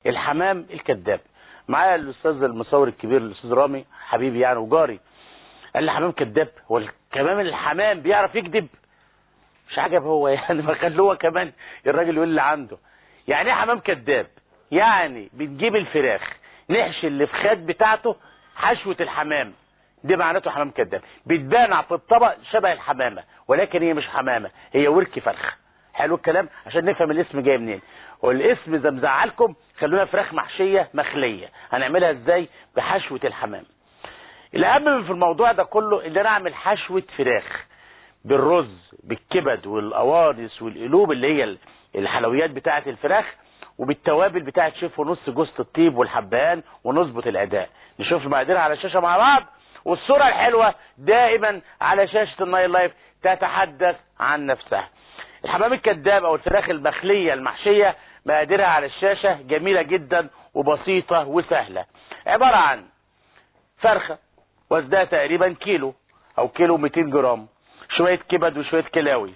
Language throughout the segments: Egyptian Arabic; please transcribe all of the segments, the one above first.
الحمام الكذاب معايا الاستاذ المصور الكبير الاستاذ رامي حبيبي يعني وجاري قال لي حمام كذاب هو كمان الحمام بيعرف يكذب مش عجب هو يعني ما خلوه هو كمان الراجل يقول اللي عنده يعني ايه حمام كذاب يعني بتجيب الفراخ نحشي اللي في خد بتاعته حشوة الحمام دي معناته حمام كذاب بتبان في الطبق شبه الحمامة ولكن هي مش حمامة هي ورك فرخ حلو الكلام عشان نفهم الاسم جاي منين والاسم اذا مزعلكم خلونا فراخ محشية مخلية هنعملها ازاي بحشوة الحمام الاهم في الموضوع ده كله ان انا اعمل حشوة فراخ بالرز بالكبد والقوانص والقلوب اللي هي الحلويات بتاعة الفراخ وبالتوابل بتاعة شيف ونص جوز الطيب والحبهان ونظبط الاداء نشوف المقادير على الشاشة مع بعض والصورة الحلوة دائما على شاشة النايل لايف تتحدث عن نفسها الحمام الكذاب او الفراخ المخلية المحشية مقاديرها على الشاشة جميلة جدا وبسيطة وسهلة عبارة عن فرخة وزنها تقريبا كيلو او كيلو 200 جرام شوية كبد وشوية كلاوي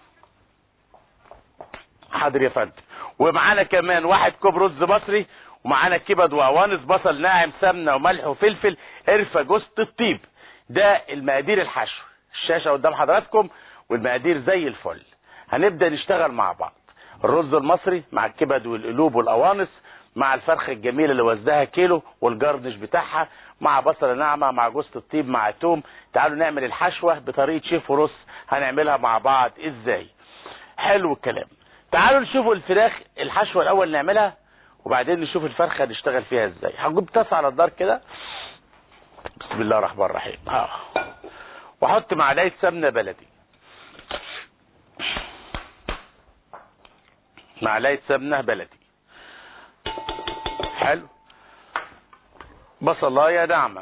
حاضر يا فندم ومعانا كمان واحد كوب رز مصري ومعانا كبد وقوانص بصل ناعم سمنه وملح وفلفل قرفه جوز الطيب ده المقادير الحشو الشاشه قدام حضراتكم والمقادير زي الفل هنبدا نشتغل مع بعض الرز المصري مع الكبد والقلوب والقوانص مع الفرخه الجميله اللي وزنها كيلو والجرنش بتاعها مع بصله ناعمه مع جوز الطيب مع توم تعالوا نعمل الحشوه بطريقه شيف ورص هنعملها مع بعض ازاي حلو الكلام تعالوا نشوفوا الفراخ الحشوه الاول نعملها وبعدين نشوف الفرخه نشتغل فيها ازاي هجيب طاسه على النار كده بسم الله الرحمن الرحيم اه واحط معلقه سمنه بلدي معلقه سمنه بلدي حلو بصلايه ناعمه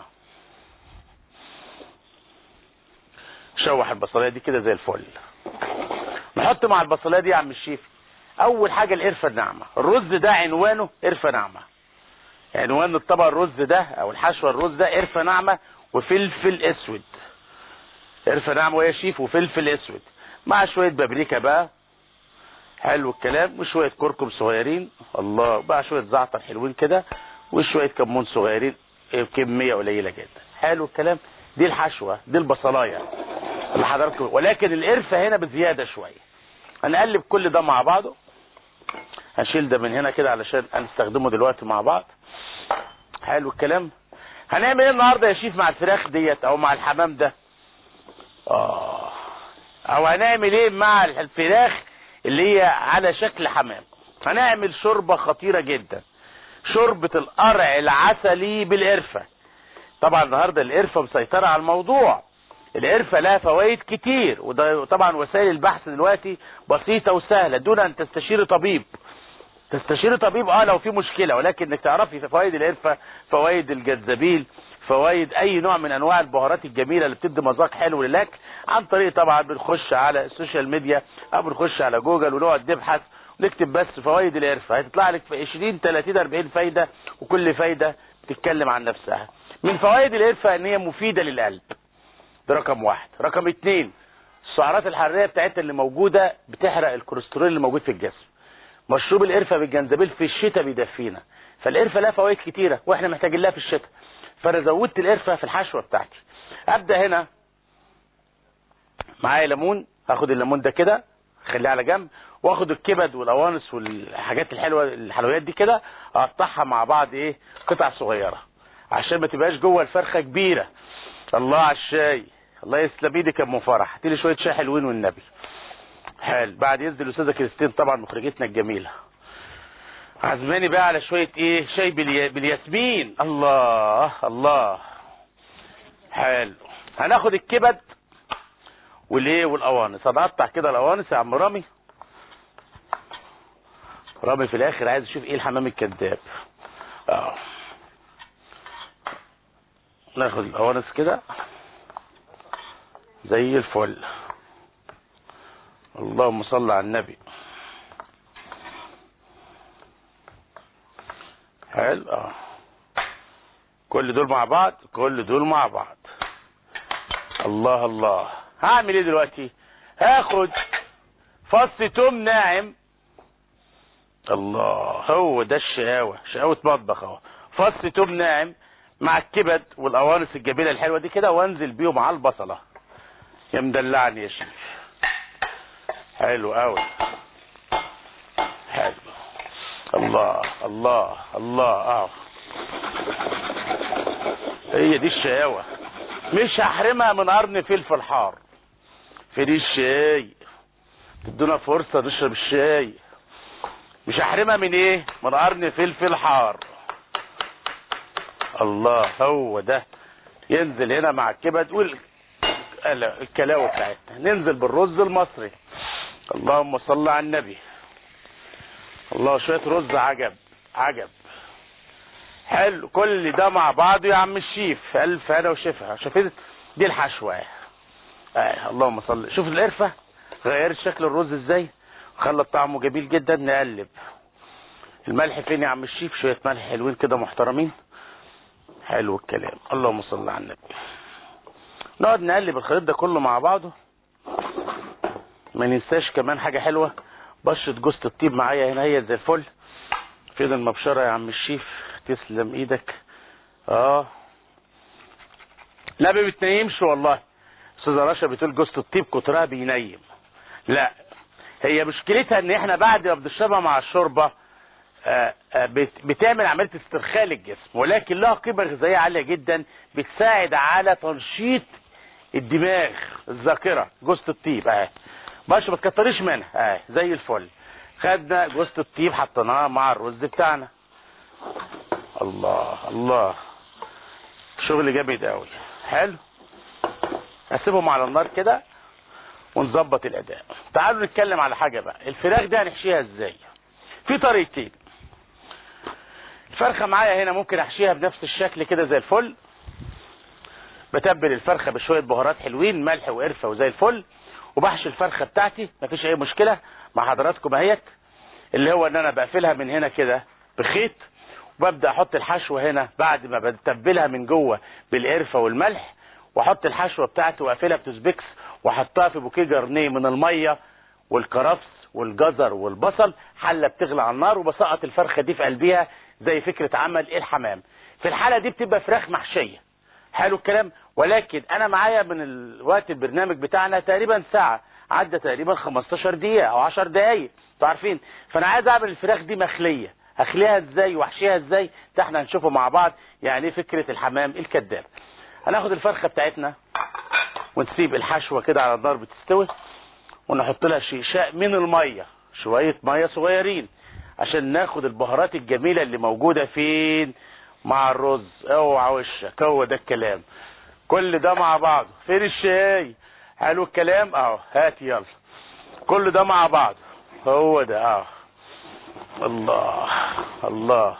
شوح البصلايه دي كده زي الفل نحط مع البصلايه دي يا عم الشيف اول حاجه القرفه الناعمه الرز ده عنوانه قرفه ناعمه عنوان الطبق الرز ده او الحشوه الرز ده قرفه ناعمه وفلفل اسود قرفه ناعمه ويا شيف وفلفل اسود مع شويه بابريكا بقى حلو الكلام وشويه كركم صغيرين الله بقى شويه زعتر حلوين كده وشويه كمون صغيرين كميه قليله جدا حلو الكلام دي الحشوه دي البصلايه اللي حضراتكم ولكن القرفه هنا بزياده شويه هنقلب كل ده مع بعضه هنشيل ده من هنا كده علشان هنستخدمه دلوقتي مع بعض حلو الكلام هنعمل ايه النهارده يا شيف مع الفراخ ديت او مع الحمام ده اه او هنعمل ايه مع الفراخ اللي هي على شكل حمام هنعمل شوربه خطيره جدا شوربه القرع العسلي بالقرفه طبعا النهارده القرفه مسيطره على الموضوع القرفة لها فوائد كتير وده طبعا وسائل البحث دلوقتي بسيطة وسهلة دون ان تستشير طبيب تستشير طبيب اه لو في مشكلة ولكن انك تعرفي في فوائد القرفة فوائد الجنزبيل فوائد اي نوع من انواع البهارات الجميلة اللي بتدي مذاق حلو للاكل عن طريق طبعا بنخش على السوشيال ميديا او بنخش على جوجل ونقعد نبحث ونكتب بس فوائد القرفة هتطلع لك في 20 30 40 فايدة وكل فايدة بتتكلم عن نفسها من فوائد القرفة ان هي مفيدة للقلب ده رقم واحد رقم اتنين السعرات الحرارية بتاعتها اللي موجودة بتحرق الكوليسترول اللي موجود في الجسم مشروب القرفة بالجنزبيل في الشتاء بيدفينا فالقرفة لها فوائد كتيرة واحنا محتاجين لها في الشتاء فانا زودت القرفة في الحشوة بتاعتي ابدأ هنا معايا ليمون هاخد الليمون ده كده خليه على جنب واخد الكبد والقوانص والحاجات الحلوه الحلويات دي كده اقطعها مع بعض ايه قطع صغيره عشان ما تبقاش جوه الفرخه كبيره الله على الشاي الله يسلم ايدك يا ام فرح هاتي لي شويه شاي حلوين والنبي حلو بعد ينزل الاستاذه كريستين طبعا مخرجتنا الجميله عزماني بقى على شويه ايه شاي بالي... بالياسمين الله الله حلو هناخد الكبد والايه والقوانص هنقطع كده القوانص يا عم رامي رامي في الاخر عايز يشوف ايه الحمام الكذاب اه ناخد القوانص كده زي الفل اللهم صل على النبي حلو اه كل دول مع بعض كل دول مع بعض الله الله هعمل ايه دلوقتي هاخد فص توم ناعم الله هو ده الشقاوة شقاوة مطبخ اهو فص توم ناعم مع الكبد والقوانص الجميلة الحلوة دي كده وانزل بيهم على البصلة يا مدلعني يا شيخ حلو قوي حلو الله الله الله اه هي دي الشقاوة مش هحرمها من قرن فلفل حار في دي الشاي تدونا فرصة نشرب الشاي مش هحرمها من ايه من قرن فلفل حار الله هو ده ينزل هنا مع الكبد والكلاوة بتاعتنا ننزل بالرز المصري اللهم صل على النبي الله شوية رز عجب عجب حلو كل ده مع بعضه يا عم الشيف الف انا وشفها شايفين دي الحشوه آه اللهم صل شوف القرفه غيرت شكل الرز ازاي خلت طعمه جميل جدا نقلب الملح فين يا عم الشيف شويه ملح حلوين كده محترمين حلو الكلام اللهم صل على النبي نقعد نقلب الخليط ده كله مع بعضه ما ننساش كمان حاجه حلوه بشره جوزة الطيب معايا هنا هي زي الفل فين المبشره يا عم الشيف تسلم ايدك اه لا ما بتنيمش والله استاذه رشا بتقول جوزة الطيب كترها بينيم لا هي مشكلتها ان احنا بعد ما بنشربها مع الشوربه آه، آه، بت- بتعمل عمليه استرخاء للجسم ولكن لها قيمه غذائيه عاليه جدا بتساعد على تنشيط الدماغ الذاكره جوزة الطيب اهي باش ما تكتريش منها اهي زي الفل خدنا جوزة الطيب حطيناها مع الرز بتاعنا الله الله شغل جامد قوي حلو هسيبهم على النار كده ونظبط الاداء تعالوا نتكلم على حاجه بقى الفراخ دي هنحشيها ازاي في طريقتين الفرخه معايا هنا ممكن احشيها بنفس الشكل كده زي الفل بتبل الفرخه بشويه بهارات حلوين ملح وقرفه وزي الفل وبحشي الفرخه بتاعتي مفيش اي مشكله مع حضراتكم اهيت اللي هو ان انا بقفلها من هنا كده بخيط وببدا احط الحشوه هنا بعد ما بتبلها من جوه بالقرفه والملح واحط الحشوه بتاعتي واقفلها بتسبكس واحطها في بوكيه جرنيه من الميه والكرفس والجزر والبصل حله بتغلي على النار وبسقط الفرخه دي في قلبها زي فكره عمل الحمام في الحاله دي بتبقى فراخ محشيه حلو الكلام ولكن انا معايا من الوقت البرنامج بتاعنا تقريبا ساعه عدى تقريبا 15 دقيقه او 10 دقائق انتوا عارفين فانا عايز اعمل الفراخ دي مخليه اخليها ازاي واحشيها ازاي ده احنا هنشوفه مع بعض يعني ايه فكره الحمام الكذاب هناخد الفرخه بتاعتنا ونسيب الحشوه كده على النار بتستوي ونحط لها شيشاء من الميه شويه ميه صغيرين عشان ناخد البهارات الجميله اللي موجوده فين مع الرز اوعى وشك هو ده الكلام كل ده مع بعضه فين الشاي حلو الكلام اهو هات يلا كل ده مع بعضه هو ده اهو الله الله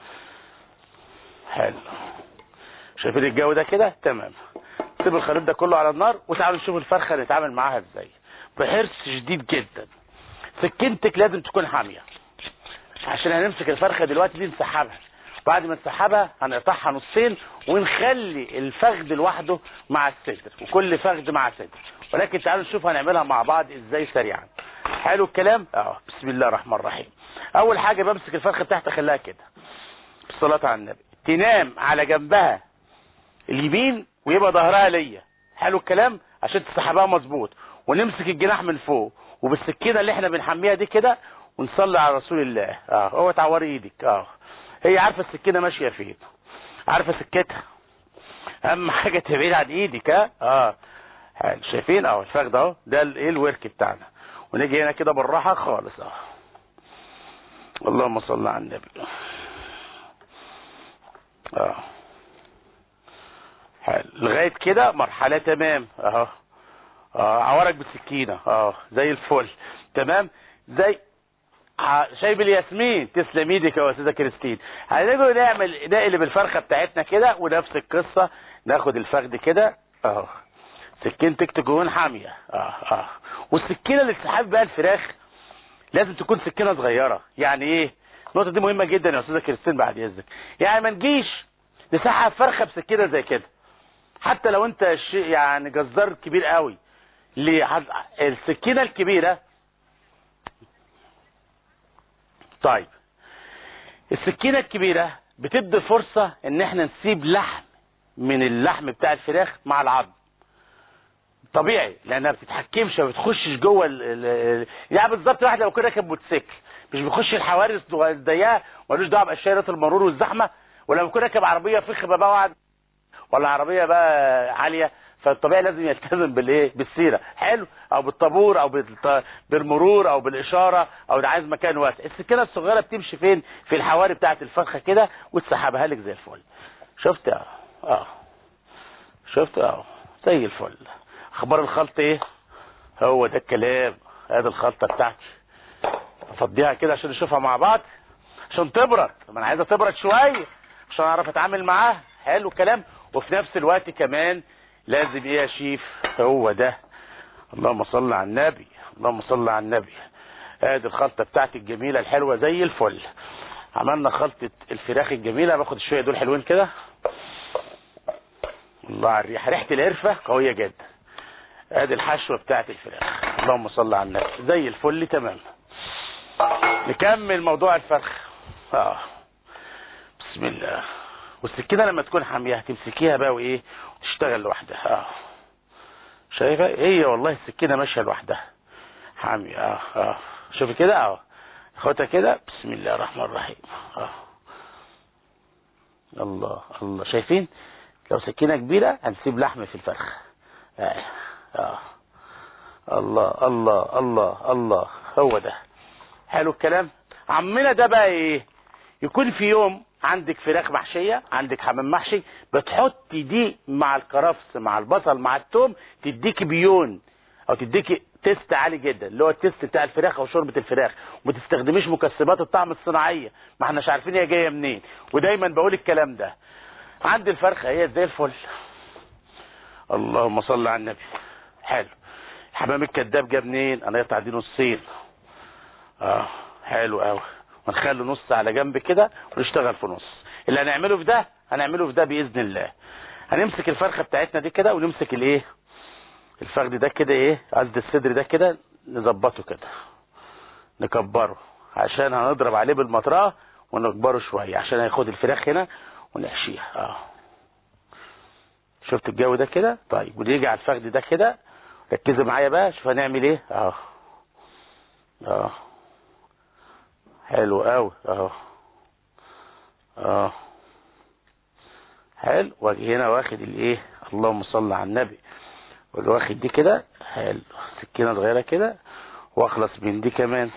حلو شايفين الجو ده كده تمام سيب الخليط ده كله على النار وتعالوا نشوف الفرخه نتعامل معاها ازاي بحرص شديد جدا سكينتك لازم تكون حاميه عشان هنمسك الفرخه دلوقتي دي نسحبها بعد ما نسحبها هنقطعها نصين ونخلي الفخذ لوحده مع الصدر وكل فخذ مع صدر ولكن تعالوا نشوف هنعملها مع بعض ازاي سريعا حلو الكلام اه بسم الله الرحمن الرحيم اول حاجه بمسك الفرخه بتاعتي اخليها كده بالصلاه على النبي تنام على جنبها اليمين ويبقى ظهرها ليا حلو الكلام عشان تسحبها مظبوط ونمسك الجناح من فوق وبالسكينه اللي احنا بنحميها دي كده ونصلي على رسول الله اه اوعى تعوري ايدك اه هي عارفه السكينه ماشيه فين عارفه سكتها اهم حاجه تبعد عن ايدك ها اه حلو. شايفين اهو الفخذ اهو ده ال- ايه الورك بتاعنا ونيجي هنا كده بالراحه خالص اه اللهم صل على النبي اه حلو لغايه كده مرحله تمام اهو اه عورك بالسكينه اه زي الفل تمام زي ع- شايب الياسمين تسلم ايدك يا استاذه كريستين هنيجي نعمل نقلب الفرخه بتاعتنا كده ونفس القصه ناخد الفخذ كده اهو سكينتك تكون حاميه اه اه والسكينه اللي تسحب بيها الفراخ لازم تكون سكينه صغيره يعني ايه النقطه دي مهمه جدا يا استاذه كريستين بعد اذنك يعني ما نجيش نسحب فرخه بسكينه زي كده حتى لو انت ش- يعني جزار كبير قوي ليه حد- السكينه الكبيره طيب السكينه الكبيره بتدي فرصه ان احنا نسيب لحم من اللحم بتاع الفراخ مع العظم طبيعي لانها ما بتتحكمش ما بتخشش جوه ال- ال- ال- يعني بالظبط واحد لو كده راكب موتوسيكل مش بيخش الحواري الضيقه ملوش دعوه باشاره المرور والزحمه ولما يكون راكب عربيه فخمه بقى واحد ولا عربيه بقى عاليه فالطبيعي لازم يلتزم بالايه بالسيره حلو او بالطابور او بالط- بالمرور او بالاشاره او ده عايز مكان واسع السكينه الصغيره بتمشي فين في الحواري بتاعه الفرخه كده وتسحبها لك زي الفل شفت اه اه شفت اه زي الفل اخبار الخلط ايه هو ده الكلام ادي الخلطه بتاعتي افضيها كده عشان نشوفها مع بعض عشان تبرد ما انا عايزها تبرد شويه عشان اعرف اتعامل معاها حلو الكلام وفي نفس الوقت كمان لازم ايه يا شيف هو ده اللهم صل على النبي اللهم صل على النبي ادي الخلطه بتاعتي الجميله الحلوه زي الفل عملنا خلطه الفراخ الجميله باخد شويه دول حلوين كده الله على الريحه ريحه القرفه قويه جدا ادي الحشوه بتاعت الفراخ اللهم صل على النبي زي الفل تمام نكمل موضوع الفرخ اه بسم الله والسكينه لما تكون حاميه هتمسكيها بقى وايه وتشتغل لوحدها اه شايفه هي والله السكينه ماشيه لوحدها حاميه اه اه شوفي كده اه خدها كده بسم الله الرحمن الرحيم اه الله الله شايفين لو سكينه كبيره هنسيب لحم في الفرخ اه اه الله الله الله الله هو ده حلو الكلام عمنا ده بقى ايه يكون في يوم عندك فراخ محشية عندك حمام محشي بتحطي دي مع الكرفس مع البصل مع التوم تديك بيون او تديك تيست عالي جدا اللي هو التيست بتاع الفراخ او شوربه الفراخ وما تستخدميش مكسبات الطعم الصناعيه ما احناش عارفين هي جايه منين ودايما بقول الكلام ده عندي الفرخه هي زي الفل اللهم صل على النبي حلو الحمام الكذاب جاب منين انا يقطع دي نصين اه حلو قوي ونخلي نص على جنب كده ونشتغل في نص اللي هنعمله في ده هنعمله في ده باذن الله هنمسك الفرخه بتاعتنا دي كده ونمسك الايه الفخذ ده كده ايه قصد الصدر ده كده نظبطه كده نكبره عشان هنضرب عليه بالمطرقه ونكبره شويه عشان هياخد الفراخ هنا ونحشيها اه شفت الجو ده كده طيب ونيجي على الفخذ ده كده ركزوا معايا بقى شوف هنعمل ايه اه اه حلو قوي اه اه حلو واجي هنا واخد الايه اللهم صل على النبي واخد دي كده حلو سكينه صغيره كده واخلص من دي كمان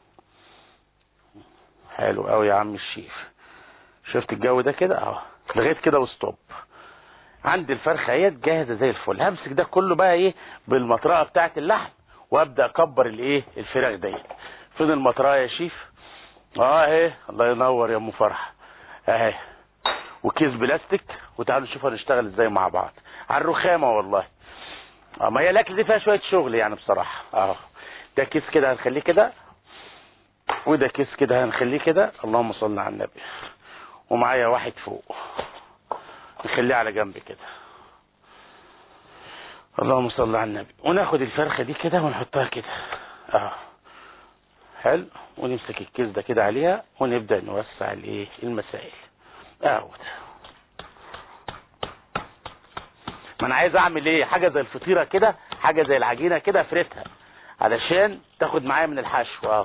حلو قوي يا عم الشيف شفت الجو ده كده اه لغايه كده وستوب عندي الفرخه اهيت جاهزه زي الفل همسك ده كله بقى ايه بالمطرقه بتاعه اللحم وابدا اكبر الايه الفراخ ديت فين المطرقه يا شيف اه اهي الله ينور يا ام فرح اهي وكيس بلاستيك وتعالوا نشوف هنشتغل ازاي مع بعض على الرخامه والله اه ما هي الاكل دي فيها شويه شغل يعني بصراحه اه ده كيس كده هنخليه كده وده كيس كده هنخليه كده اللهم صل على النبي ومعايا واحد فوق نخليه على جنب كده اللهم صل على النبي وناخد الفرخه دي كده ونحطها كده اه حلو ونمسك الكيس ده كده عليها ونبدا نوسع الايه المسائل اهو ما انا عايز اعمل ايه حاجه زي الفطيره كده حاجه زي العجينه كده افردها علشان تاخد معايا من الحشو اه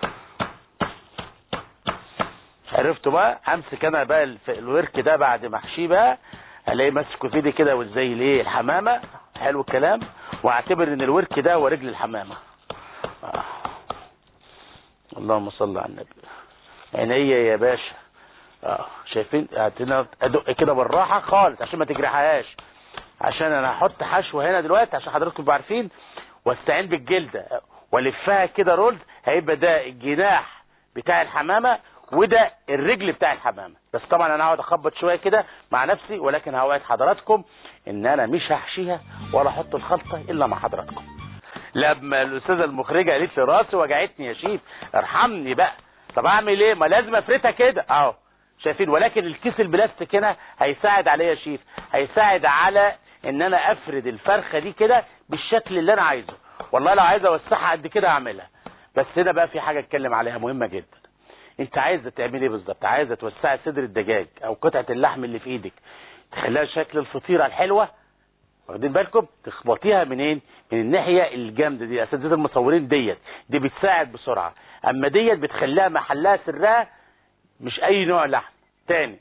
عرفتوا بقى امسك انا بقى الف- الورك ده بعد ما احشيه بقى الاقي ماسكه في ايدي كده وزي الايه الحمامه حلو الكلام واعتبر ان الورك ده هو رجل الحمامه آه. اللهم صل على النبي عينيا يا باشا اه شايفين هاتنا ادق كده بالراحه خالص عشان ما تجرحهاش عشان انا هحط حشو هنا دلوقتي عشان حضراتكم تبقوا عارفين واستعين بالجلده والفها كده رولز هيبقى ده الجناح بتاع الحمامه وده الرجل بتاع الحمامه بس طبعا انا هقعد اخبط شويه كده مع نفسي ولكن هوعد حضراتكم ان انا مش هحشيها ولا احط الخلطه الا مع حضراتكم لما الاستاذه المخرجه قالت لي راسي وجعتني يا شيف ارحمني بقى طب اعمل ايه ما لازم افردها كده اهو شايفين ولكن الكيس البلاستيك هنا هيساعد عليا يا شيف هيساعد على ان انا افرد الفرخه دي كده بالشكل اللي انا عايزه والله لو عايز اوسعها قد كده اعملها بس هنا بقى في حاجه اتكلم عليها مهمه جدا انت عايزه تعملي ايه بالظبط عايزه توسعي صدر الدجاج او قطعه اللحم اللي في ايدك تخليها شكل الفطيره الحلوه واخدين بالكم تخبطيها منين من الناحيه الجامده دي اساتذه المصورين ديت دي بتساعد بسرعه اما ديت بتخليها محلها سرها مش اي نوع لحم تاني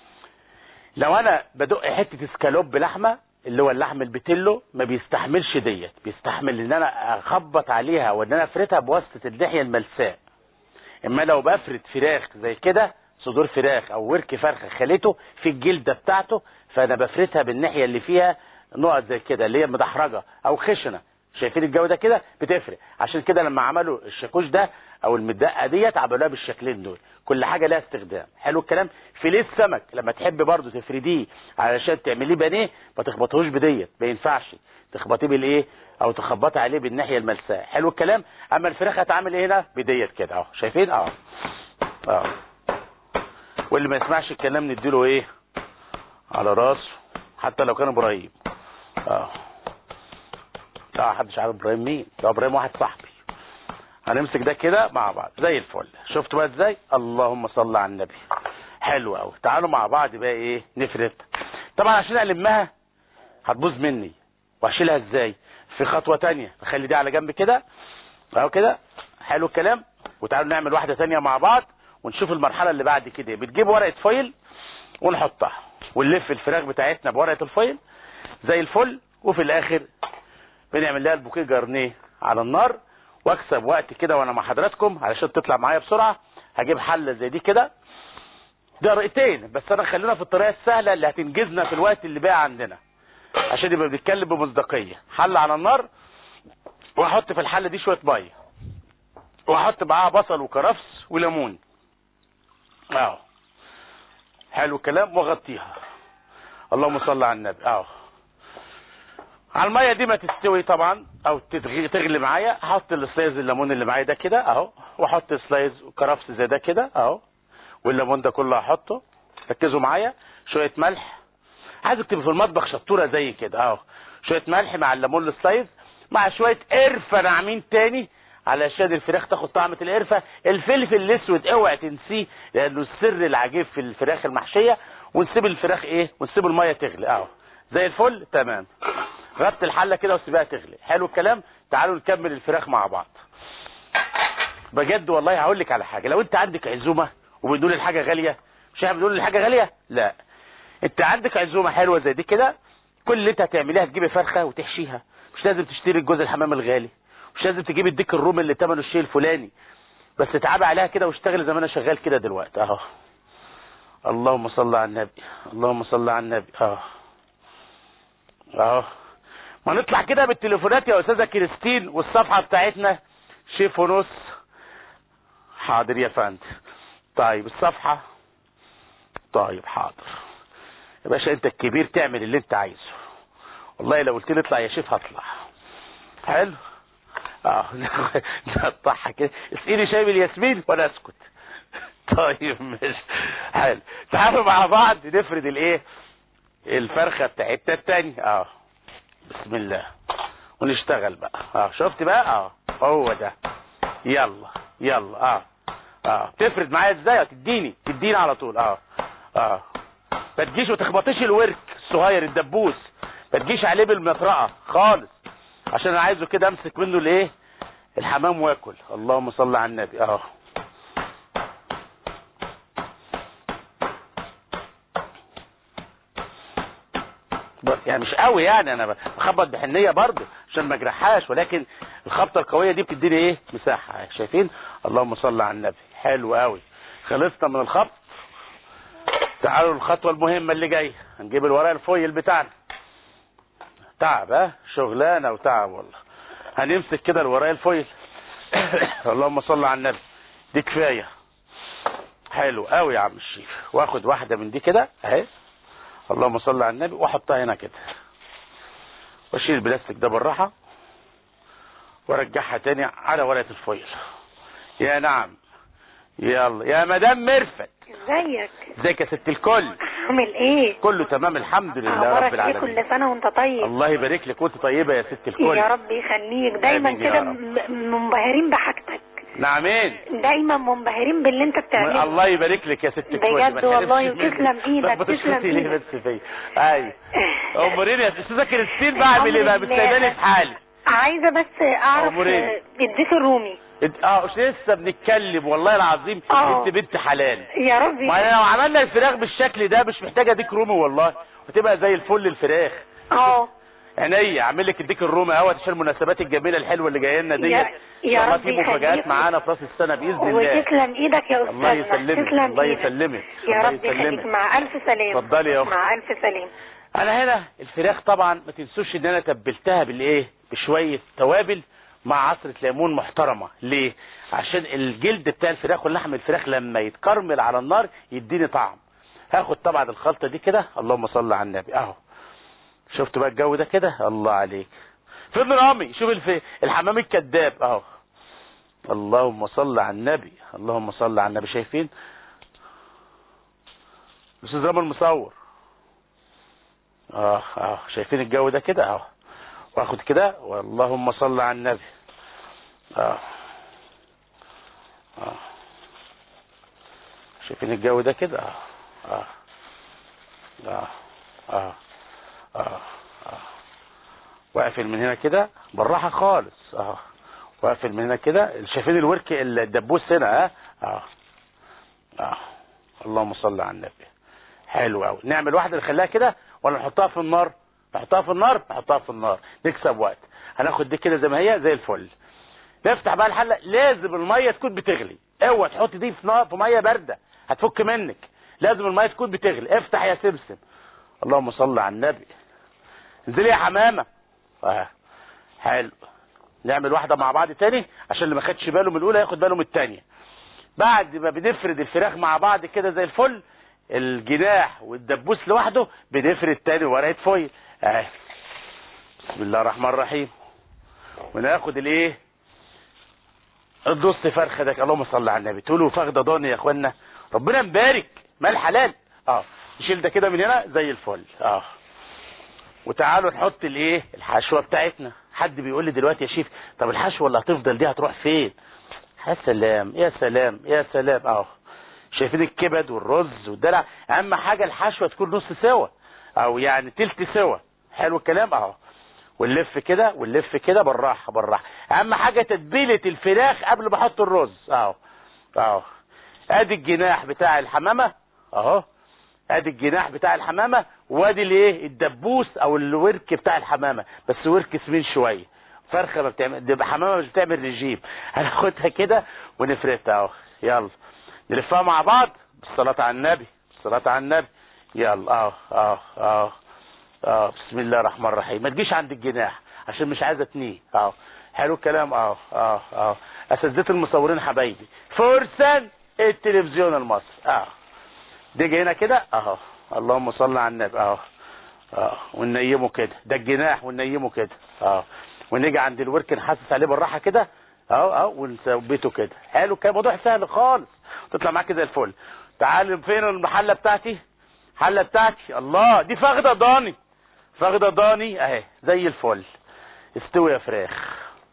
لو انا بدق حته اسكالوب لحمه اللي هو اللحم البتلو ما بيستحملش ديت بيستحمل ان انا اخبط عليها وان انا افردها بواسطه اللحيه الملساء اما لو بفرد فراخ زي كده صدور فراخ او ورك فرخه خليته في الجلده بتاعته فانا بفردها بالناحيه اللي فيها نقط زي كده اللي هي مدحرجه او خشنه شايفين الجو ده كده بتفرق عشان كده لما عملوا الشاكوش ده او المدقه ديت عملوها بالشكلين دول كل حاجه لها استخدام حلو الكلام فيليه السمك لما تحب برضو تفرديه علشان تعمليه بانيه ما تخبطهوش بديت ما ينفعش تخبطيه بالايه او تخبطي عليه بالناحيه الملساء حلو الكلام اما الفراخ هتعمل ايه هنا بديت كده اهو شايفين اه اه واللي ما يسمعش الكلام نديله ايه على راسه حتى لو كان ابراهيم اه لا محدش عارف ابراهيم مين ده ابراهيم واحد صاحبي هنمسك ده كده مع بعض زي الفل شفت بقى ازاي اللهم صل على النبي حلو قوي تعالوا مع بعض بقى ايه نفرد طبعا عشان المها هتبوظ مني واشيلها ازاي في خطوه تانية نخلي دي على جنب كده اهو كده حلو الكلام وتعالوا نعمل واحده تانية مع بعض ونشوف المرحله اللي بعد كده بتجيب ورقه فويل ونحطها ونلف الفراخ بتاعتنا بورقه الفويل زي الفل وفي الاخر بنعمل لها البوكيه جارنيه على النار واكسب وقت كده وانا مع حضراتكم علشان تطلع معايا بسرعه هجيب حله زي دي كده ده رقتين بس انا خلينا في الطريقه السهله اللي هتنجزنا في الوقت اللي باقي عندنا عشان يبقى بنتكلم بمصداقيه حله على النار واحط في الحله دي شويه ميه واحط معاها بصل وكرفس وليمون اهو حلو الكلام واغطيها اللهم صل على النبي اهو على الميه دي ما تستوي طبعا او تتغلي تغلي معايا احط السلايز الليمون اللي معايا ده كده اهو واحط سلايز كرفس زي ده كده اهو والليمون ده كله هحطه ركزوا معايا شويه ملح عايزك تبقى في المطبخ شطوره زي كده اهو شويه ملح مع الليمون السلايز مع شويه قرفه ناعمين تاني علشان الفراخ تاخد طعمة القرفة الفلفل الاسود اوعى تنسيه لانه السر العجيب في الفراخ المحشية ونسيب الفراخ ايه ونسيب المية تغلي اهو زي الفل تمام غطي الحلة كده وسيبها تغلي حلو الكلام تعالوا نكمل الفراخ مع بعض بجد والله هقول لك على حاجة لو انت عندك عزومة وبنقول الحاجة غالية مش احنا بنقول الحاجة غالية لا انت عندك عزومة حلوة زي دي كده كل اللي انت هتعمليها تجيبي فرخة وتحشيها مش لازم تشتري الجوز الحمام الغالي مش لازم تجيب الديك الرومي اللي ثمنه الشيء الفلاني بس تعبي عليها كده واشتغل زي ما انا شغال كده دلوقتي اهو اللهم صل على النبي اللهم صل على النبي اهو اهو ما نطلع كده بالتليفونات يا استاذه كريستين والصفحه بتاعتنا شيف ونص حاضر يا فندم طيب الصفحه طيب حاضر يا باشا انت الكبير تعمل اللي انت عايزه والله لو قلت لي اطلع يا شيف هطلع حلو اه نقطعها كده اسقيني شاي بالياسمين وانا اسكت طيب مش حلو تعالوا مع بعض نفرد الايه الفرخه بتاعتنا التانية اه بسم الله ونشتغل بقى اه شفت بقى اه هو ده يلا يلا اه اه تفرد معايا ازاي تديني تديني على طول اه اه ما تجيش وتخبطيش الورك الصغير الدبوس ما تجيش عليه بالمطرقه خالص عشان انا عايزه كده امسك منه الايه الحمام واكل اللهم صل على النبي اهو يعني مش قوي يعني انا بخبط بحنيه برضه عشان ما اجرحهاش ولكن الخبطه القويه دي بتديني ايه مساحه شايفين اللهم صل على النبي حلو قوي خلصنا من الخبط تعالوا الخطوه المهمه اللي جايه هنجيب الورق الفويل بتاعنا تعب ها شغلانه وتعب والله هنمسك كده الورق الفويل اللهم صل على النبي دي كفايه حلو قوي يا عم الشيخ واخد واحده من دي كده اهي اللهم صل على النبي واحطها هنا كده واشيل البلاستيك ده بالراحه وارجعها تاني على ورقه الفويل يا نعم يلا يا مدام مرفت ازيك ازيك يا ست الكل عامل ايه كله تمام الحمد لله رب اخبارك ايه العالمين كل سنه وانت طيب الله يبارك لك وانت طيبه يا ست الكل يا رب يخليك دايما آمين يا كده رب. م- منبهرين بحاجتك نعمين دايما منبهرين باللي انت بتعمله الله يبارك لك يا ست الكل بجد ما تحرمش والله مني. وتسلم ايدك، طب تسلم بتشخطي ليه ايدك. بس فيا ايوه اموريني يا استاذه كريستين بعمل ايه بقى الحمد لله. بتسيباني في حالي عايزه بس اعرف أمورين. آه، الديك الرومي إنت- اه مش لسه بنتكلم والله العظيم آه. انت بنت حلال يا ربي ما احنا لو عملنا الفراخ بالشكل ده مش محتاجه ديك رومي والله وتبقى زي الفل الفراخ اه عينيا اعمل لك الديك الرومي اهوت عشان المناسبات الجميله الحلوه اللي جايه لنا ديت يا- يا إن شاء الله رب في مفاجآت يخليك. معانا في راس السنه باذن الله وتسلم ايدك يا الله استاذنا يسلمك تسلم الله إيدك. يسلمك يا الله رب يخليك يسلمك مع الف سلامه اتفضلي يا اخت مع الف سلامه انا هنا الفراخ طبعا ما تنسوش ان انا تبلتها بالايه بشويه توابل مع عصره ليمون محترمه ليه عشان الجلد بتاع الفراخ ولحم الفراخ لما يتكرمل على النار يديني طعم هاخد طبعا الخلطه دي كده اللهم صل على النبي اهو شفتوا بقى الجو ده كده الله عليك فين رامي شوف الف... الحمام الكذاب اهو اللهم صل على النبي اللهم صل على النبي شايفين الاستاذ رامي المصور اه اه شايفين الجو ده كده اهو واخد كده واللهم صل على النبي اه اه شايفين الجو ده كده اه اه اه اه اه اه واقفل من هنا كده بالراحه خالص اه واقفل من هنا كده شايفين الورك الدبوس هنا اه اه اه اللهم صل على النبي حلو قوي نعمل واحده نخليها كده ولا نحطها في النار نحطها في النار نحطها في النار نكسب وقت هناخد دي كده زي ما هي زي الفل نفتح بقى الحله لازم الميه تكون بتغلي اوعى تحط دي في نار في ميه بارده هتفك منك لازم الميه تكون بتغلي افتح يا سمسم اللهم صل على النبي انزلي يا حمامه اه حلو نعمل واحده مع بعض تاني عشان اللي ما خدش باله من الاولى ياخد باله من الثانيه بعد ما بنفرد الفراخ مع بعض كده زي الفل الجناح والدبوس لوحده بنفرد تاني ورقه فويل اهي بسم الله الرحمن الرحيم وناخد الايه النص فرخه ده اللهم صل على النبي تقولوا فخده ضاني يا اخوانا ربنا مبارك مال حلال اه نشيل ده كده من هنا زي الفل اه وتعالوا نحط الايه الحشوه بتاعتنا حد بيقول لي دلوقتي يا شيف طب الحشوه اللي هتفضل دي هتروح فين يا سلام يا سلام يا سلام اهو شايفين الكبد والرز والدلع اهم حاجه الحشوه تكون نص سوا او يعني تلت سوا حلو الكلام اهو ونلف كده ونلف كده بالراحه بالراحه اهم حاجه تتبيله الفراخ قبل ما احط الرز اهو اهو ادي الجناح بتاع الحمامه اهو ادي الجناح بتاع الحمامه وادي الايه الدبوس او الورك بتاع الحمامه بس ورك سمين شويه فرخه ما بتعمل دي حمامه مش بتعمل رجيم هناخدها كده ونفردها اهو يلا نلفها مع بعض بالصلاه على النبي بالصلاه على النبي يلا اهو اهو اهو اه بسم الله الرحمن الرحيم ما تجيش عند الجناح عشان مش عايزه تنيه اه حلو الكلام اه اه اه اساتذه المصورين حبايبي فرسان التلفزيون المصري اه دي هنا كده اهو اللهم صل على النبي اهو اه وننيمه كده ده الجناح وننيمه كده اه ونيجي عند الورك نحسس عليه بالراحه كده اهو اهو ونثبته كده حلو الكلام موضوع سهل خالص تطلع معاك زي الفل تعال فين المحله بتاعتي الحله بتاعتي الله دي فخده ضاني فخده ضاني اهي زي الفل استوي يا فراخ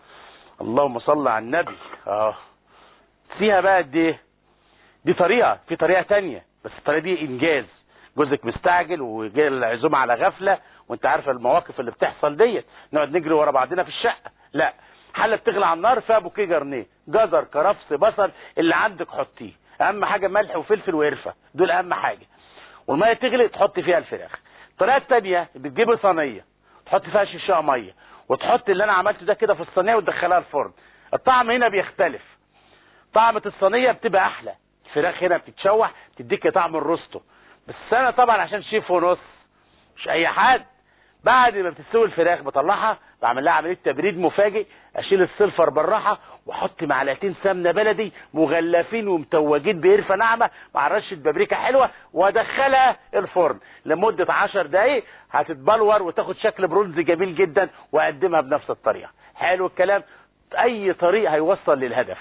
اللهم صل على النبي اه فيها بقى قد ايه دي طريقه في طريقه تانية بس الطريقه دي انجاز جوزك مستعجل وجاي العزومه على غفله وانت عارفه المواقف اللي بتحصل ديت نقعد نجري ورا بعضنا في الشقه لا حله بتغلي على النار فيها بوكيه جرنيه جزر كرفس بصل اللي عندك حطيه اهم حاجه ملح وفلفل وقرفه دول اهم حاجه والميه تغلي تحط فيها الفراخ الطريقه الثانيه بتجيب صينيه تحط فيها شيشه ميه وتحط اللي انا عملته ده كده في الصينيه وتدخلها الفرن الطعم هنا بيختلف طعمة الصينيه بتبقى احلى الفراخ هنا بتتشوح تديك طعم الروستو بس انا طبعا عشان شيف ونص مش اي حد بعد ما بتستوي الفراخ بطلعها بعمل لها عمليه تبريد مفاجئ اشيل السلفر بالراحه واحط معلقتين سمنه بلدي مغلفين ومتوجين بقرفه ناعمه مع رشه بابريكا حلوه وادخلها الفرن لمده 10 دقائق هتتبلور وتاخد شكل برونز جميل جدا واقدمها بنفس الطريقه حلو الكلام اي طريق هيوصل للهدف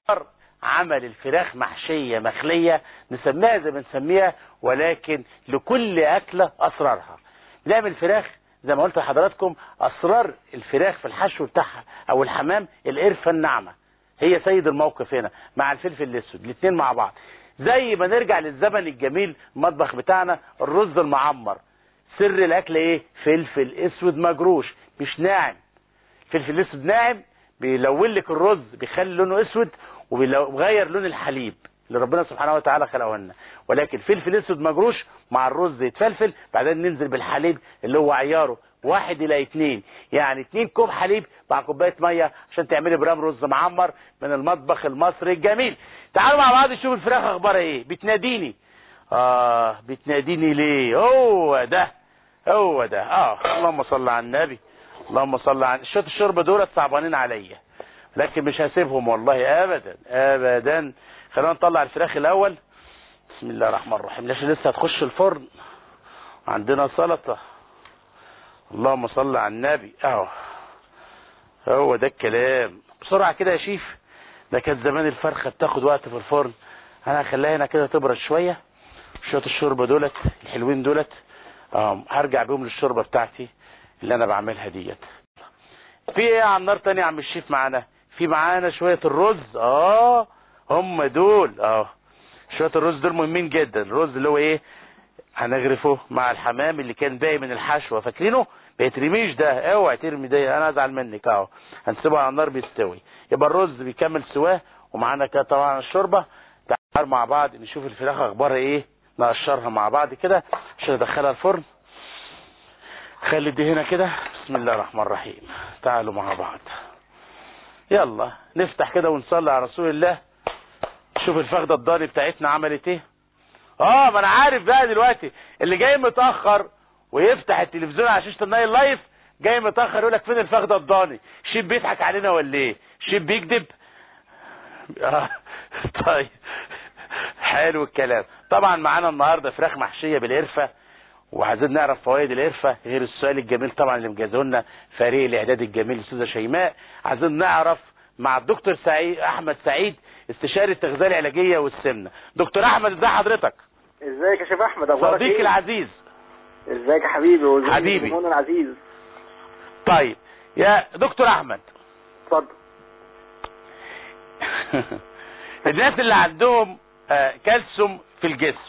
عمل الفراخ محشيه مخليه نسميها زي ما نسميها ولكن لكل اكله اسرارها بنعمل فراخ زي ما قلت لحضراتكم اسرار الفراخ في الحشو بتاعها او الحمام القرفه الناعمه هي سيد الموقف هنا مع الفلفل الاسود الاثنين مع بعض زي ما نرجع للزمن الجميل المطبخ بتاعنا الرز المعمر سر الاكل ايه فلفل اسود مجروش مش ناعم فلفل الاسود ناعم بيلون لك الرز بيخلي لونه اسود وبيغير لون الحليب اللي ربنا سبحانه وتعالى خلقه لنا ولكن فلفل اسود مجروش مع الرز يتفلفل بعدين ننزل بالحليب اللي هو عياره واحد الى اتنين يعني اتنين كوب حليب مع كوبايه ميه عشان تعملي برام رز معمر من المطبخ المصري الجميل تعالوا مع بعض نشوف الفراخ اخبارها ايه بتناديني اه بتناديني ليه هو ده هو ده اه اللهم صل على النبي اللهم صل على شويه الشوربه دولت صعبانين عليا لكن مش هسيبهم والله ابدا ابدا خلينا نطلع الفراخ الاول بسم الله الرحمن الرحيم ليش لسه هتخش الفرن عندنا سلطه اللهم صل على النبي اهو هو ده الكلام بسرعه كده يا شيف ده كانت زمان الفرخه بتاخد وقت في الفرن انا هخليها هنا كده تبرد شويه شويه الشوربه دولت الحلوين دولت اه هرجع بيهم للشوربه بتاعتي اللي انا بعملها ديت في ايه على النار تاني يا عم الشيف معانا في معانا شويه الرز اه هم دول اه شويه الرز دول مهمين جدا الرز اللي هو ايه هنغرفه مع الحمام اللي كان باقي من الحشوه فاكرينه ما يترميش ده اوعى ترمي ده انا ازعل منك اهو هنسيبه على النار بيستوي يبقى الرز بيكمل سواه ومعانا كده طبعا الشوربه تعالوا مع بعض نشوف الفراخ اخبارها ايه نقشرها مع بعض كده عشان ندخلها الفرن خلي دي هنا كده بسم الله الرحمن الرحيم تعالوا مع بعض يلا نفتح كده ونصلي على رسول الله شوف الفخدة الضاني بتاعتنا عملت ايه اه ما انا عارف بقى دلوقتي اللي جاي متاخر ويفتح التلفزيون على شاشه النايل لايف جاي متاخر يقول لك فين الفخده الضاني شيب بيضحك علينا ولا ايه شيب بيكذب آه. طيب حلو الكلام طبعا معانا النهارده فراخ محشيه بالقرفه وعايزين نعرف فوائد القرفه غير السؤال الجميل طبعا اللي مجهزه لنا فريق الاعداد الجميل الاستاذه شيماء عايزين نعرف مع الدكتور سعيد احمد سعيد استشاري التغذيه العلاجيه والسمنه دكتور احمد ازي حضرتك ازيك يا شيخ احمد اخبارك صديقي ايه العزيز ازيك يا حبيبي وازيك حبيبي. الزبون العزيز طيب يا دكتور احمد اتفضل الناس اللي عندهم آه، كالسيوم في الجسم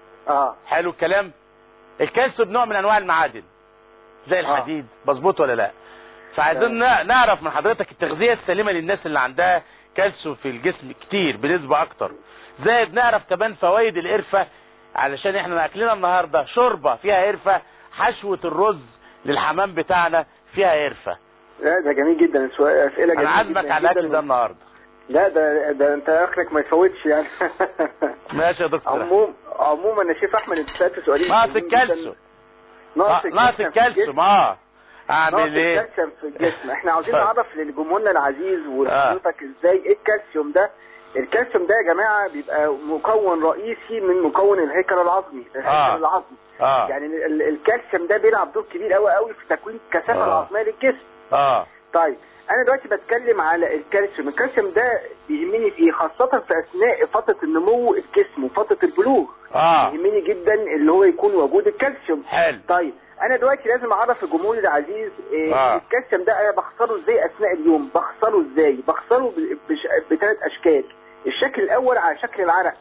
اه حلو الكلام الكالسيوم نوع من انواع المعادن زي الحديد مظبوط ولا لا فعايزين نع- نعرف من حضرتك التغذيه السليمه للناس اللي عندها كالسيوم في الجسم كتير بنسبه اكتر زائد نعرف كمان فوائد القرفه علشان احنا اكلنا النهارده شوربه فيها قرفه حشوه الرز للحمام بتاعنا فيها قرفه لا ده جميل جدا السؤال اسئله انا جميله عازمك جدا على الاكل جداً. ده النهارده لا ده ده انت اخرك ما يفوتش يعني ماشي يا دكتور عموم عموما يا شيخ احمد انت سالت سؤالين ناقص مهمين جداً. الكالسيوم ناقص آه، ناقص في الكالسيوم الجسم. اه ناقص اعمل ايه الكالسيوم في الجسم احنا عاوزين طيب. نعرف لجمهورنا العزيز ولحضرتك ازاي ايه الكالسيوم ده الكالسيوم ده يا جماعه بيبقى مكون رئيسي من مكون الهيكل العظمي الهيكل آه. العظمي اه يعني ال- ال- الكالسيوم ده بيلعب دور كبير قوي قوي في تكوين الكثافه آه. العظميه للجسم اه طيب انا دلوقتي بتكلم على الكالسيوم الكالسيوم ده بيهمني في إيه؟ خاصه في اثناء فتره النمو الجسم وفتره البلوغ اه يهمني جدا اللي هو يكون وجود الكالسيوم حلو طيب انا دلوقتي لازم اعرف الجمهور العزيز إيه آه. الكالسيوم ده انا بخسره ازاي اثناء اليوم بخسره ازاي بخسره ب- بش- بثلاث اشكال الشكل الاول على شكل العرق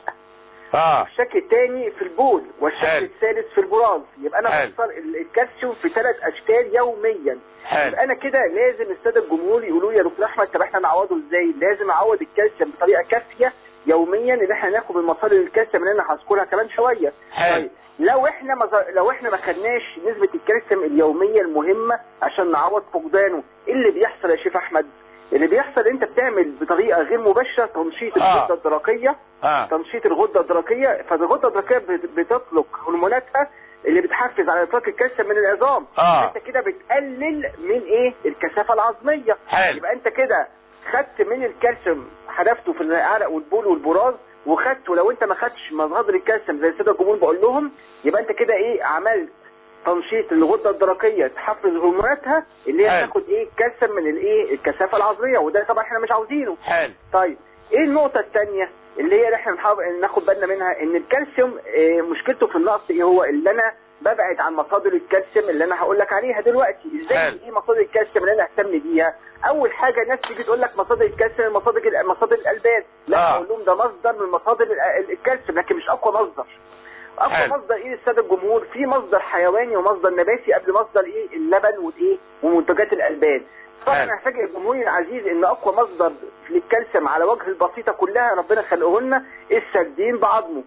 اه الشكل الثاني في البول والشكل حلو. الثالث في البراز يبقى انا حلو. بخسر ال- الكالسيوم في ثلاث اشكال يوميا حلو يبقى انا كده لازم الساده الجمهور يقولوا لي يا دكتور احمد طب احنا نعوضه ازاي لازم اعوض الكالسيوم بطريقه كافيه يوميا ان احنا ناخد من مصادر الكالسيوم اللي انا هذكرها كمان شويه حلو طيب لو احنا ما ز- لو احنا ما خدناش نسبه الكالسيوم اليوميه المهمه عشان نعوض فقدانه ايه اللي بيحصل يا شيخ احمد اللي بيحصل انت بتعمل بطريقه غير مباشره تنشيط آه. الغده الدرقيه اه تنشيط الغده الدرقيه فالغده الدرقيه بت- بتطلق هرموناتها اللي بتحفز على اطلاق الكالسيوم من العظام اه انت كده بتقلل من ايه الكثافه العظميه حلو يبقى انت كده خدت من الكالسيوم حذفته في العرق والبول والبراز وخدته لو انت ما خدتش مصادر الكالسيوم زي الساده الجمهور بقول لهم يبقى انت كده ايه عملت تنشيط الغده الدرقيه تحفز هرموناتها اللي حلو. هي تاخد ايه كالسيوم من الايه الكثافه العظميه وده طبعا احنا مش عاوزينه حلو طيب ايه النقطة الثانية؟ اللي هي اللي احنا بنحاول ناخد بالنا منها ان الكالسيوم آه، مشكلته في النقص ايه هو اللي انا ببعد عن مصادر الكالسيوم اللي انا هقول لك عليها دلوقتي ازاي حلو. ايه مصادر الكالسيوم اللي انا اهتم بيها اول حاجه الناس تيجي تقول لك مصادر الكالسيوم مصادر مصادر الالبان لا آه. اقول لهم ده مصدر من مصادر ال- الكالسيوم لكن مش اقوى مصدر اقوى حلو. مصدر ايه للساده الجمهور في مصدر حيواني ومصدر نباتي قبل مصدر ايه اللبن والايه ومنتجات الالبان طبعا حلو. انا هفاجئ الجمهور العزيز ان اقوى مصدر للكالسيوم على وجه البسيطه كلها ربنا خلقه لنا السردين بعظمه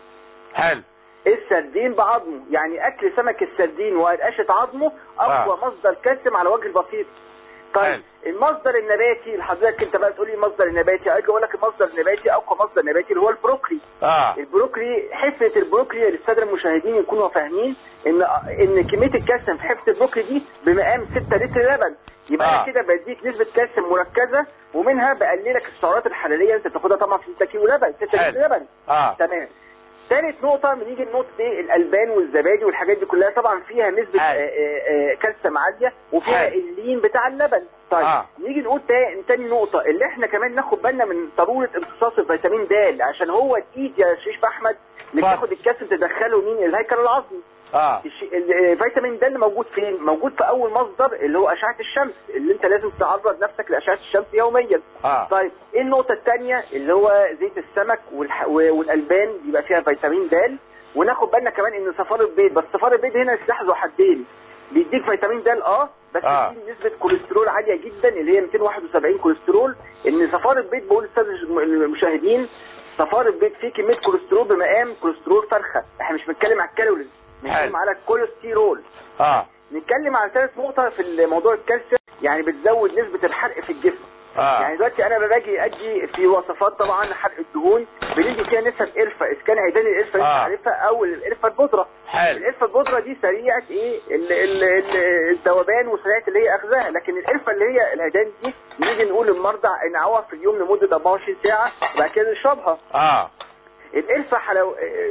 حلو السردين بعظمه يعني اكل سمك السردين وقرقشه عظمه اقوى آه. مصدر كالسيوم على وجه البسيط طيب حلو. المصدر النباتي اللي حضرتك انت بقى تقول لي المصدر النباتي اجي اقول لك المصدر النباتي اقوى مصدر نباتي اللي هو البروكلي اه البروكلي حفنه البروكلي للساده المشاهدين يكونوا فاهمين ان ان كميه الكالسيوم في حفنه البروكلي دي بمقام 6 لتر لبن يبقى آه. انا كده بديك نسبه كالسيوم مركزه ومنها بقللك السعرات الحراريه انت بتاخدها طبعا في 6 كيلو لبن 6 حلو. لتر لبن اه تمام ثالث نقطة بنيجي لنقطة ايه الألبان والزبادي والحاجات دي كلها طبعا فيها نسبة حلو. آه، آه، آه، كالسيوم عالية وفيها حلو. اللين بتاع اللبن طيب آه. نيجي نقول تا- تاني نقطة اللي احنا كمان ناخد بالنا من ضرورة امتصاص الفيتامين د عشان هو الايد يا شريف أحمد اللي اتفضل. بتاخد الكالسيوم تدخله مين الهيكل العظمي اه الش- ال- الفيتامين د اللي موجود فين موجود في أول مصدر اللي هو أشعة الشمس اللي انت لازم تعرض نفسك لأشعة الشمس يوميا اه طيب ايه النقطة الثانية اللي هو زيت السمك والح... والألبان بيبقى فيها فيتامين د وناخد بالنا كمان ان صفار البيض بس صفار البيض هنا سلاح ذو حدين بيديك فيتامين د اه بس آه. فيه نسبة كوليسترول عالية جدا اللي هي 271 كوليسترول ان صفار البيض بقول للسادة المشاهدين صفار البيض فيه كمية كوليسترول بمقام كوليسترول فرخة احنا مش بنتكلم على الكالوريز بنتكلم حلو. على الكوليسترول اه نتكلم على ثالث نقطة في موضوع الكالسيوم يعني بتزود نسبة الحرق في الجسم اه يعني دلوقتي انا باجي ادي في وصفات طبعا حرق الدهون بندي فيها نسب قرفه اذا كان عيدان القرفه اللي آه. انت عارفها او القرفه البودره حلو القرفه البودره دي سريعه ايه ال- ال- ال- الذوبان وسريعه اللي هي اخذها لكن القرفه اللي هي العيدان دي نيجي نقول للمرضى نعوض في اليوم لمده 24 ساعه وبعد كده نشربها اه القرفه حلو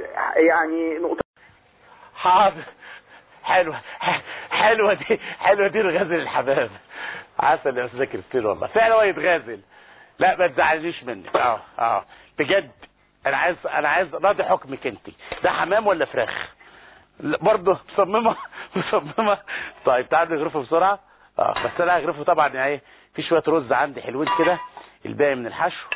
يعني نقطه حاضر حلوة ح- حلوة دي حلوة دي الغزل الحباب عسل يا استاذ كريستين والله فعلا هو يتغازل لا ما تزعلنيش منك اه اه بجد انا عايز انا عايز راضي حكمك انت ده حمام ولا فراخ لا، برضه مصممه مصممه طيب تعال نغرفه بسرعه اه بس انا هغرفه طبعا يعني ايه في شويه رز عندي حلوين كده الباقي من الحشو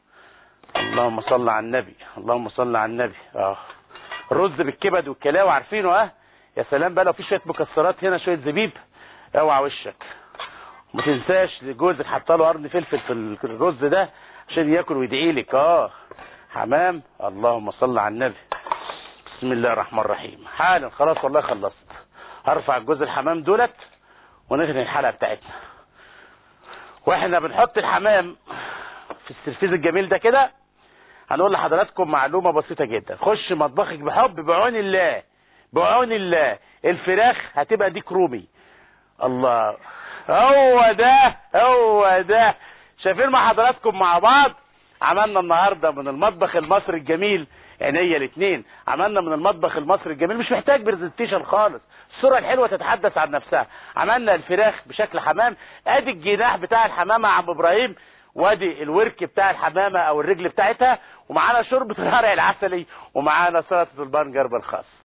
اللهم صل على النبي اللهم صل على النبي اه رز بالكبد والكلاوي عارفينه اه يا سلام بقى لو في شويه مكسرات هنا شويه زبيب اوعى وشك وما تنساش لجوزك حاطه له قرن فلفل في ال- في الرز ده عشان ياكل ويدعي لك اه حمام اللهم صل على النبي بسم الله الرحمن الرحيم حالا خلاص والله خلصت هرفع الجوز الحمام دولت ونغني الحلقه بتاعتنا واحنا بنحط الحمام في السرفيز الجميل ده كده هنقول لحضراتكم معلومة بسيطة جدا خش مطبخك بحب بعون الله بعون الله الفراخ هتبقى ديك رومي الله هو ده هو ده شايفين مع حضراتكم مع بعض عملنا النهارده من المطبخ المصري الجميل عينيا الاثنين عملنا من المطبخ المصري الجميل مش محتاج برزنتيشن خالص الصوره الحلوه تتحدث عن نفسها عملنا الفراخ بشكل حمام ادي الجناح بتاع الحمامه يا عم ابراهيم وادي الورك بتاع الحمامه او الرجل بتاعتها ومعانا شوربه الهرع العسلي ومعانا سلطه البنجر بالخاص